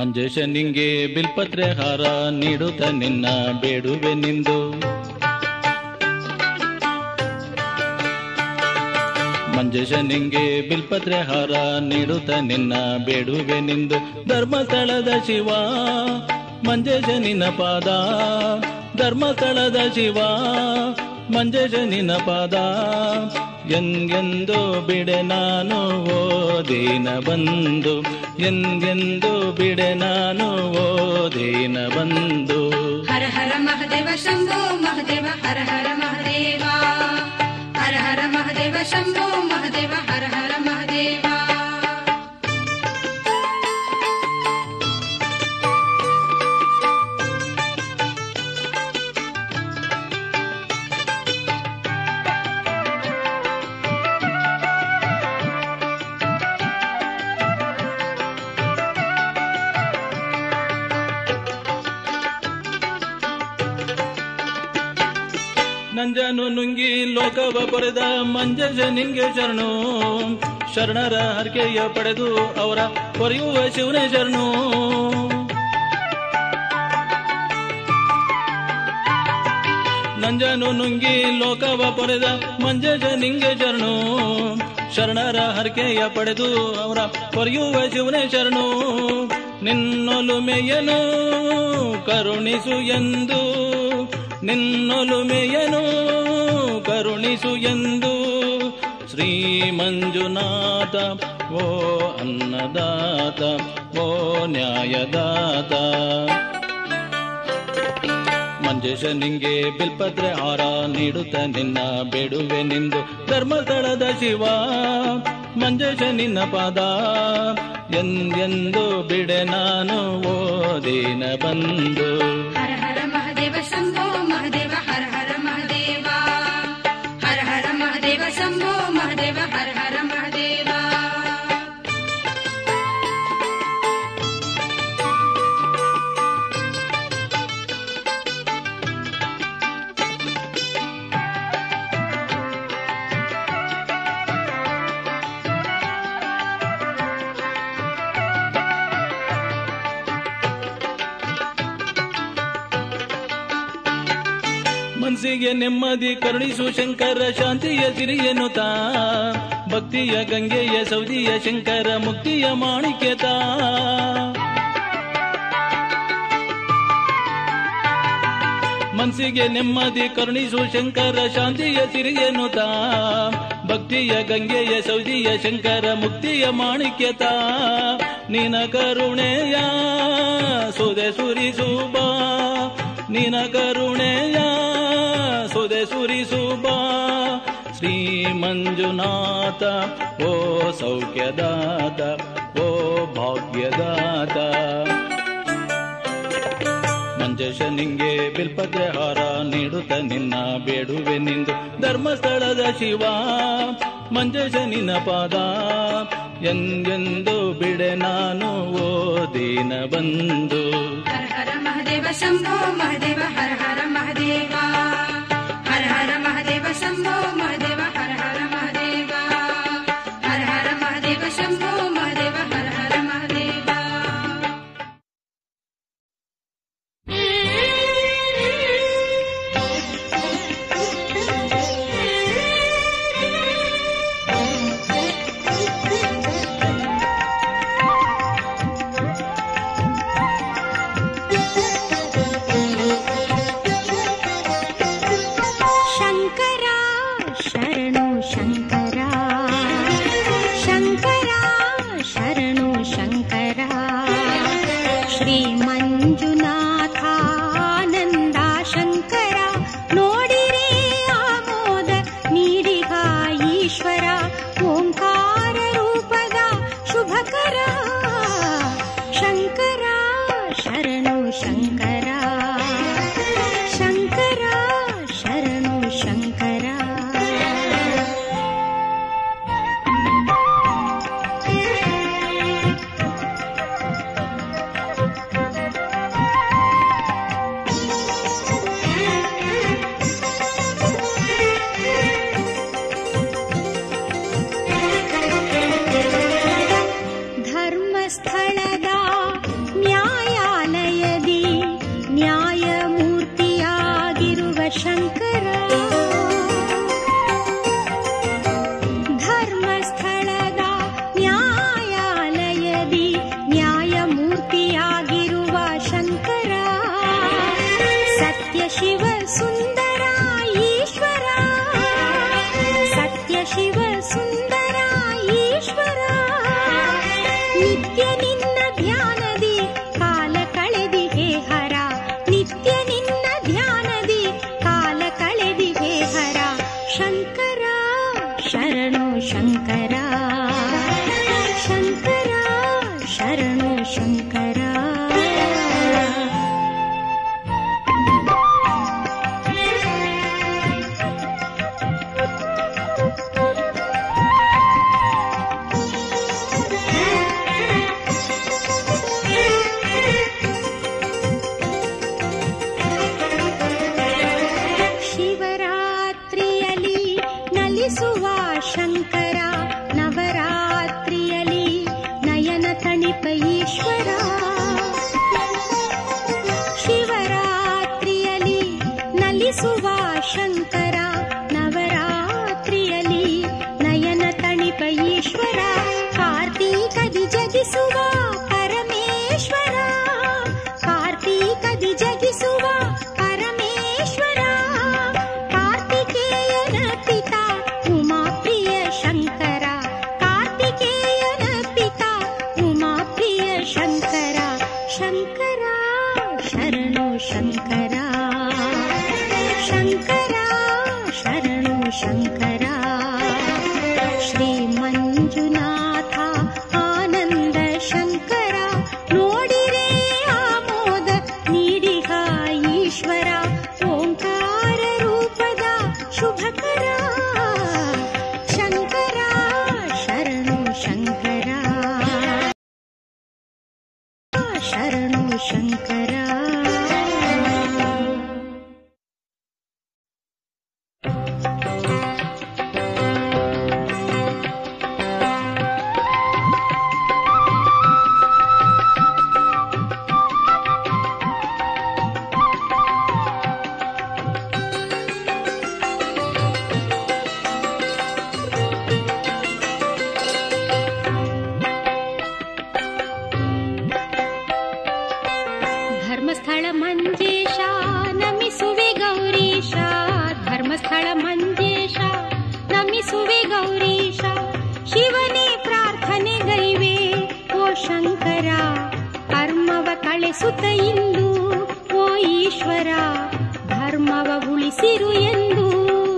ಮಂಜೇಶ ನಿಂಗೆ ಬಿಲ್ಪತ್ರೆ ಹಾರ ನೀಡುತ್ತ ನಿನ್ನ ಬೇಡುವೆ ನಿಂದು ಮಂಜೇಶ ನಿಂಗೆ ಬಿಲ್ಪತ್ರೆ ಹಾರ ನೀಡುತ್ತ ನಿನ್ನ ಬೇಡುವೆ ನಿಂದು ಧರ್ಮಸ್ಥಳದ ಶಿವ ಮಂಜೇಶ ನಿನ್ನ ಪಾದ ಧರ್ಮಸ್ಥಳದ ಶಿವ ಮಂಜೇಶ ನಿನ್ನ ಪಾದ ಎಂಗೆಂದು ಬಿಡೆ ನಾನು ಓ ದೀನ ಬಂದು ಎಂಗೆಂದು ಬಿಡೆ ನಾನು ಓ ದೀನ ಬಂದು ಹರ ಹರ ಮಹದೇವ ಶಂಭೋ ಮಹದೇವ ಹರ ಹರ ಮಹದೇವ ಹರ ಹರ ಮಹದೇವ ಶಂಭೋ ಮಹದೇವ ಹರ ಹರ ಮಹದೇವ ನಂಜನು ನುಂಗಿ ಲೋಕವ ಪಡೆದ ಮಂಜಜ ನಿಂಗೆ ಶರಣು ಶರಣರ ಹರಕೆಯ ಪಡೆದು ಅವರ ಕೊರೆಯುವ ಶಿವನೇ ಶರಣು ನಂಜನು ನುಂಗಿ ಲೋಕವ ಪಡೆದ ಮಂಜಜ ನಿಂಗೆ ಶರಣು ಶರಣರ ಹರಕೆಯ ಪಡೆದು ಅವರ ಕೊರೆಯುವ ಶಿವನೇ ಶರಣು ನಿನ್ನೊಲುಮೆಯನು ಕರುಣಿಸು ಎಂದು ನಿನ್ನೊಲುಮೆಯನು ಕರುಣಿಸು ಎಂದು ಶ್ರೀ ಮಂಜುನಾಥ ಓ ಅನ್ನದಾತ ಓ ನ್ಯಾಯದಾತ ಮಂಜೇಶ ನಿಂಗೆ ಬಿಲ್ಪತ್ರೆ ಹಾರ ನೀಡುತ್ತ ನಿನ್ನ ಬೇಡುವೆ ನಿಂದು ಧರ್ಮಸ್ಥಳದ ಶಿವ ಮಂಜೇಶ ನಿನ್ನ ಪಾದ ಎಂದೆಂದು ಬಿಡೆ ನಾನು ಓ ದೀನ ಬಂದು ಹರ ಹರ ಮಹದೇವ ಶಂಭೋ ಮಹದೇವ ಹರ ಹರ ಮಹದೇವ ಹರ ಹರ ಮಹದೇವ ಶಂಭೋ ಮಹದೇವ ಹರ ಹರ ಮಹದೇವ ಮನಸ್ಸಿಗೆ ನೆಮ್ಮದಿ ಕರುಣಿಸು ಶಂಕರ ಶಾಂತಿಯ ಸಿರಿಯನುತ ಭಕ್ತಿಯ ಗಂಗೆಯ ಸೌದಿಯ ಶಂಕರ ಮುಕ್ತಿಯ ಮಾಣಿಕ್ಯತ ಮನಸ್ಸಿಗೆ ನೆಮ್ಮದಿ ಕರುಣಿಸು ಶಂಕರ ಶಾಂತಿಯ ಸಿರಿಯನುತ ಭಕ್ತಿಯ ಗಂಗೆಯ ಸೌದಿಯ ಶಂಕರ ಮುಕ್ತಿಯ ಮಾಣಿಕ್ಯತ ನಿನ ಕರುಣೆಯ ಸುದೆ ಸುರಿಸುಬಾ ನಿನ ಕರುಣೆಯ ಸುದೆ ಸುರಿಸುಬಾ ಶ್ರೀ ಮಂಜುನಾಥ ಓ ಸೌಖ್ಯದಾತ ಓ ಭಾಗ್ಯದಾತ ಮಂಜೇಶ ನಿಂಗೆ ಬಿಲ್ಪತ್ರೆ ಹಾರ ನೀಡುತ್ತ ನಿನ್ನ ಬೇಡುವೆ ನಿಂದು ಧರ್ಮಸ್ಥಳದ ಶಿವ ಮಂಜೇಶ ನಿನ್ನ ಪಾದ ಎಂದೆಂದು ಬಿಡೆ ನಾನು ಓ ದೀನ ಬಂದು ಹರ ಹರ ಮಹದೇವ ಶಂಭೋ ಮಹದೇವ ಹರ ಹರ ಮಹದೇವ ಹರ ಹರ ಮಹದೇವ ಶಂಭೋ ಮಹದೇವ ಹರ ಹರ ಮಹದೇವ ಹರ ಹರ ಮಹದೇವ ಶಂಭೋ ಮಹದೇವ ಹರ ಹರ ಮಹದೇವ ಶಂಕರ ಶರಣು ಶಂಕರ ಶಂಕರ ಶರಣು ಶಂಕರ ಶ್ರೀ ಮಂಜುನಾಥಾನಂದ ಶಂಕರ ನೋಡಿರೇ ಆಮೋದ ನೀಡಿಗ ಈಶ್ವರ ಓಂಕಾರ ರೂಪದ ಶುಭಕರ ಶಂಕರ ಶರಣು ಶಂಕರ ಶಂಕರ ಶರಣು ಶಂಕರ ಶಂಕರ ಧರ್ಮಸ್ಥಳದ ನ್ಯಾಯಾಲಯದಿ ನ್ಯಾಯಮೂರ್ತಿಯಾಗಿರುವ ಶಂಕರ ಸತ್ಯ ಶಿವ ಸುಂದರ ಈಶ್ವರ ಸತ್ಯ ಶಿವ ಸುಂದರ ಈಶ್ವರ ನಿತ್ಯ ನಿನ್ನ ಧ್ಯಾನದಿ ಕಾಲ ಕಳೆದಿ ಹೇ ಹರ ನಿತ್ಯ ನಿನ್ನ ಧ್ಯಾನದಿ ಕಾಲ ಕಳೆದಿ ಹೇ ಹರ ಶಂಕರ ಶರಣು ಶಂಕರ ಶಂಕರ ಶರಣು ಶಂಕರ ಶಿವರಾತ್ರಿಯಲ್ಲಿ ನಲಿಸುವ ಶಂಕರ ನವರಾತ್ರಿಯಲ್ಲಿ ನಯನ ತಣಿಪ ಈಶ್ವರ ಶಿವರಾತ್ರಿಯಲ್ಲಿ ನಲಿಸುವ ಶಂಕರ ನವರಾತ್ರಿಯಲ್ಲಿ ನಯನ ತಣಿಪ ಈಶ್ವರ ಕಾರ್ತೀಕದಿ ಜಗಿಸುವ ಪರಮೇಶ್ವರ ಕಾರ್ತೀಕದಿ ಜಗಿಸುವ ಪರಮೇಶ್ವರ ಕಾರ್ತಿಕೇಯನ ಪಿತ ಉಮಾಪ್ರಿಯ ಶಂಕರ ಕಾರ್ತಿಕೇಯನ ಪಿತ ಉಮಾಪ್ರಿಯ ಶಂಕರ ಶಂಕರ ಶರಣು ಶಂಕರ ಶಂಕರ ಶರಣು ಶಂಕರ ಶ್ರೀ ಮಂಜುನಾಥ ಆನಂದ ಶಂಕರ ನೋಡಿರೇ ಆಮೋದ ನೀಡಿಗ ಈಶ್ವರ ಓಂಕಾರ ರೂಪದ ಶುಭಕರ ಶಂಕರ ಶರಣು ಶಂಕರ ಶರಣು ಶಂಕರ ಧರ್ಮಸ್ಥಳ ಮಂಜೇಶ ನಮಿಸುವೆ ಗೌರೀಶ ಧರ್ಮಸ್ಥಳ ಮಂಜೇಶ ನಮಿಸುವೆ ಗೌರೀಶ ಶಿವನೇ ಪ್ರಾರ್ಥನೆ ಗೈವೆ ಓ ಶಂಕರ ಕರ್ಮವ ಕಳೆಸುತ್ತ ಇಂದು ಓ ಈಶ್ವರ ಧರ್ಮವ ಉಳಿಸಿರು ಎಂದು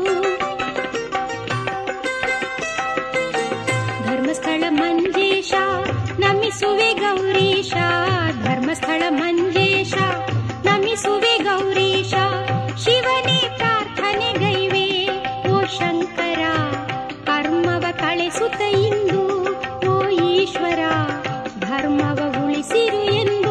ಧರ್ಮಸ್ಥಳ ಮಂಜೇಶ ನಮಿಸುವೆ ಗೌರೀಶ ಧರ್ಮಸ್ಥಳ ಮಂಜೇಶ ನಮಿಸುವೆ ಗೌರೀಶ ಶಿವನೇ ಪ್ರಾರ್ಥನೆ ಗೈವೆ ಓ ಶಂಕರ ಕರ್ಮವ ಕಳೆಸುತ್ತ ಇಂದು ಓ ಈಶ್ವರ ಧರ್ಮವ ಉಳಿಸಿರು ಎಂದು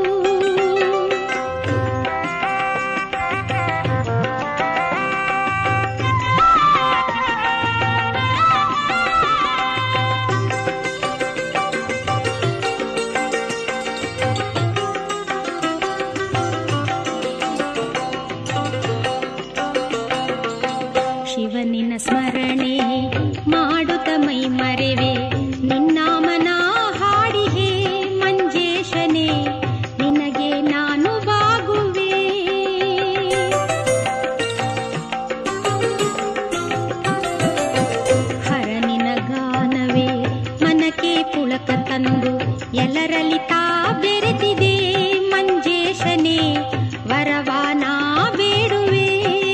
ಶಿವನಿನ ಸ್ಮರಣೆ ಮಾಡುತ್ತ ಮೈ ಮರೆವೆ ನಿನ್ನಾಮನ ಹಾಡಿಹೆ ಮಂಜೇಶನೇ ನಿನಗೆ ನಾನು ಬಾಗುವೆ ಹರನಿನ ಗಾನವೇ ಮನಕ್ಕೆ ಪುಳಕ ತಂದು ಎಲ್ಲರಲ್ಲಿ ತಾ ಬೆರೆತಿದೆ ಮಂಜೇಶನೇ ವರವಾನ ಬೇಡುವೆ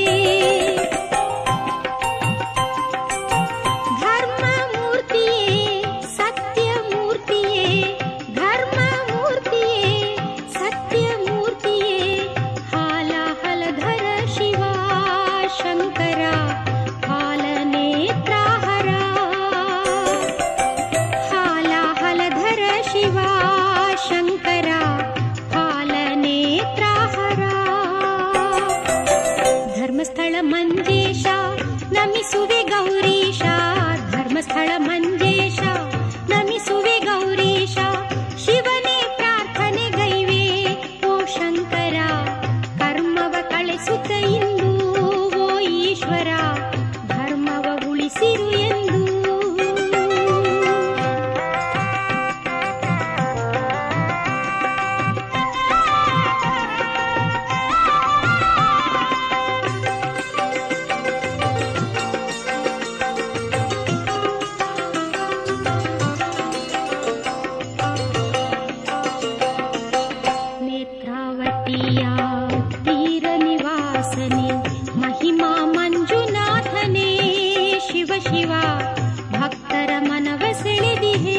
ಧರ್ಮ ಮೂರ್ತಿಯೇ ಸತ್ಯ ಮೂರ್ತಿಯೇ ಧರ್ಮ ಮೂರ್ತಿಯೇ ಸತ್ಯ ಮೂರ್ತಿಯೇ ಹಾಲ ಹಲಧರ ಶಿವ ಶಂಕರ ಹಾಲ ನೇತ್ರಾಹರ ಹಾಲ ಹಲಧರ ಶಿವ ಶಂಕರ ಹಾಲ ನೇತ್ರಾಹರ ಧರ್ಮಸ್ಥಳ ಮಂಜೇಶ ನಮಿಸುವೆ ಗೌರೀಶ ಧರ್ಮಸ್ಥಳ ಮಂಜೇಶ ನಮಿಸುವೆ ಗೌರೀಶ ಶಿವನೇ ಪ್ರಾರ್ಥನೆ ಗೈವೆ ಓ ಶಂಕರ ಕರ್ಮವ ಕಳೆಸುತ್ತ ಇಂದು ವಾಸನೆ ಮಹಿಮಾ ಮಂಜುನಾಥನೇ ಶಿವ ಶಿವ ಭಕ್ತರ ಮನವ ಸೆಳೆದಿಹೇ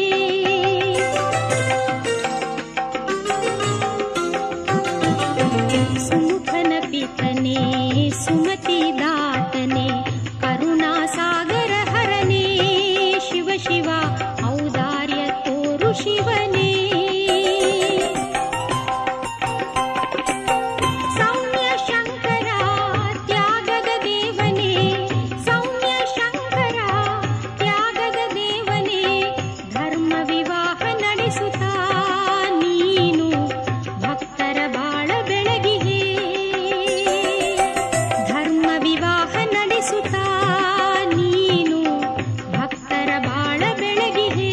ಸುಮುಖನ ಪಿತನೆ ಸುಮತಿ ದಾತನೆ ಕರುಣಾ ಸಾಗರ ಹರನೇ ಶಿವ ಶಿವ ಔದಾರ್ಯ ತೋರು ಶಿವನೇ ಸೌಮ್ಯ ಶಂಕರ ತ್ಯಾಗದ ದೇವನೇ ಸೌಮ್ಯ ಶಂಕರ ತ್ಯಾಗದ ದೇವನೇ ಧರ್ಮ ವಿವಾಹ ನಡೆಸುತ್ತಾ ನೀನು ಭಕ್ತರ ಬಾಳ ಬೆಳಗಿಗೆ ಧರ್ಮ ವಿವಾಹ ನಡೆಸುತ್ತಾ ನೀನು ಭಕ್ತರ ಬಾಳ ಬೆಳಗಿಗೆ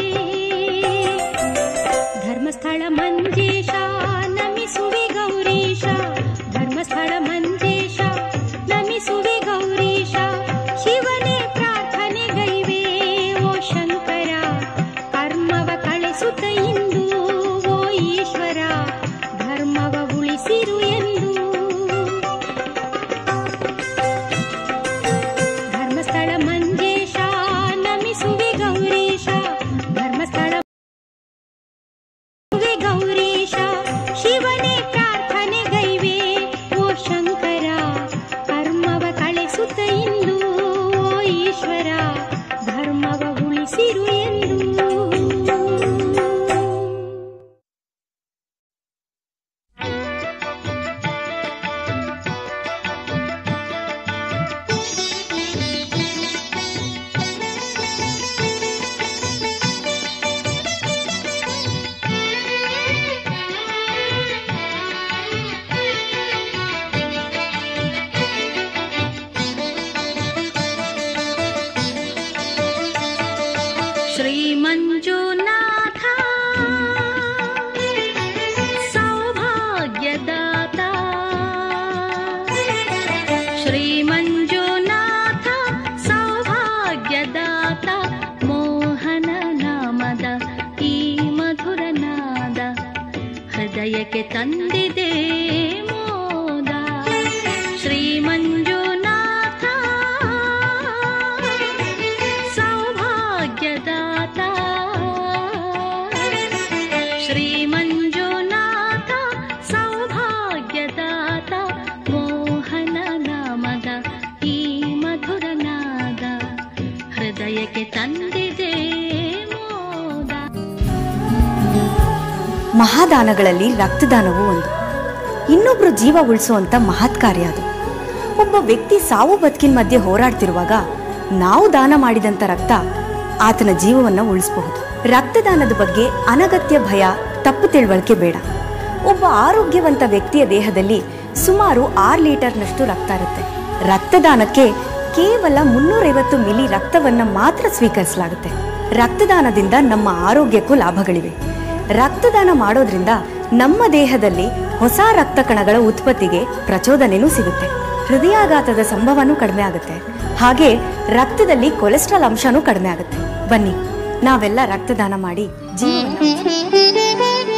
ಧರ್ಮಸ್ಥಳ ಮಂಜೇಶ ನಮಿಸುವೆ ಗೌರೀಶ ಧರ್ಮಸ್ಥಳ ಮಂಜೇಶ ನಮಿಸುವೆ ಗೌರೀಶ ಶಿವನೇ ಪ್ರಾರ್ಥನೆಗೈವೆ ಓ ಶಂಕರ ಕರ್ಮವ ಕಳಿಸುತ್ತ ಇಂದು ಓ ಈಶ್ವರ ಧರ್ಮವ ಉಳಿಸಿರು ಎಂದು ಧರ್ಮಸ್ಥಳ ಮಂಜೇಶ ನಮಿಸುವೆ ಗೌರೀಶ ಧರ್ಮಸ್ಥಳ ವೆ ಗೌರೀಶ ಶಿವನೇ ಪ್ರಾರ್ಥನೆಗೈವೆ ಓ ಶಂಕರ ಕರ್ಮವ ಕಳಿಸುತ್ತ ಇಂದು ಓ ಈಶ್ವರ ಧರ್ಮವ ಉಳಿಸಿರು ಎಂದು श्रीमञ्जुनाथ सौभाग्यदाता श्रीमञ्जुनाथ सौभाग्यदाತ ಮೋಹನ ನಾಮದ ಈ ಮಧುರನಾದ ಹೃದಯಕ್ಕೆ ತಂದಿದೆ ಮೋದ ಶ್ರೀ ಮಂಜುನಾಥ ಸೌಭಾಗ್ಯದಾತ ಶ್ರೀ ಮಂಜುನಾಥ ಸೌಭಾಗ್ಯದಾತ ಮೋಹನ ನಾಮದ ಈ ಮಧುರನಾದ ಹೃದಯಕ್ಕೆ ತಂದಿದೆ ಮೋದ ಮಹಾದಾನಗಳಲ್ಲಿ ರಕ್ತದಾನವೂ ಒಂದು ಇನ್ನೊಬ್ರು ಜೀವ ಉಳಿಸುವಂತ ಮಹತ್ ಕಾರ್ಯ ಅದು ಒಬ್ಬ ವ್ಯಕ್ತಿ ಸಾವು ಬದುಕಿನ ಮಧ್ಯೆ ಹೋರಾಡ್ತಿರುವಾಗ ನಾವು ದಾನ ಮಾಡಿದಂತ ರಕ್ತ ಆತನ ಜೀವವನ್ನ ಉಳಿಸಬಹುದು ರಕ್ತದಾನದ ಬಗ್ಗೆ ಅನಗತ್ಯ ಭಯ ತಪ್ಪು ತಿಳುವಳಿಕೆ ಬೇಡ ಒಬ್ಬ ಆರೋಗ್ಯವಂತ ವ್ಯಕ್ತಿಯ ದೇಹದಲ್ಲಿ ಸುಮಾರು ಆರು ಲೀಟರ್ನಷ್ಟು ರಕ್ತ ಇರುತ್ತೆ ರಕ್ತದಾನಕ್ಕೆ ಕೇವಲ ಮುನ್ನೂರೈವತ್ತು ಮಿಲಿ ರಕ್ತವನ್ನ ಮಾತ್ರ ಸ್ವೀಕರಿಸಲಾಗುತ್ತೆ ರಕ್ತದಾನದಿಂದ ನಮ್ಮ ಆರೋಗ್ಯಕ್ಕೂ ಲಾಭಗಳಿವೆ ರಕ್ತದಾನ ಮಾಡೋದ್ರಿಂದ ನಮ್ಮ ದೇಹದಲ್ಲಿ ಹೊಸ ರಕ್ತ ಕಣಗಳ ಉತ್ಪತ್ತಿಗೆ ಪ್ರಚೋದನೆನೂ ಸಿಗುತ್ತೆ ಹೃದಯಾಘಾತದ ಸಂಭವನೂ ಕಡಿಮೆ ಆಗುತ್ತೆ ಹಾಗೆ ರಕ್ತದಲ್ಲಿ ಕೊಲೆಸ್ಟ್ರಾಲ್ ಅಂಶನೂ ಕಡಿಮೆ ಆಗುತ್ತೆ ಬನ್ನಿ ನಾವೆಲ್ಲ ರಕ್ತದಾನ ಮಾಡಿ ಜೀವನ ಉಳಿಸೋಣ.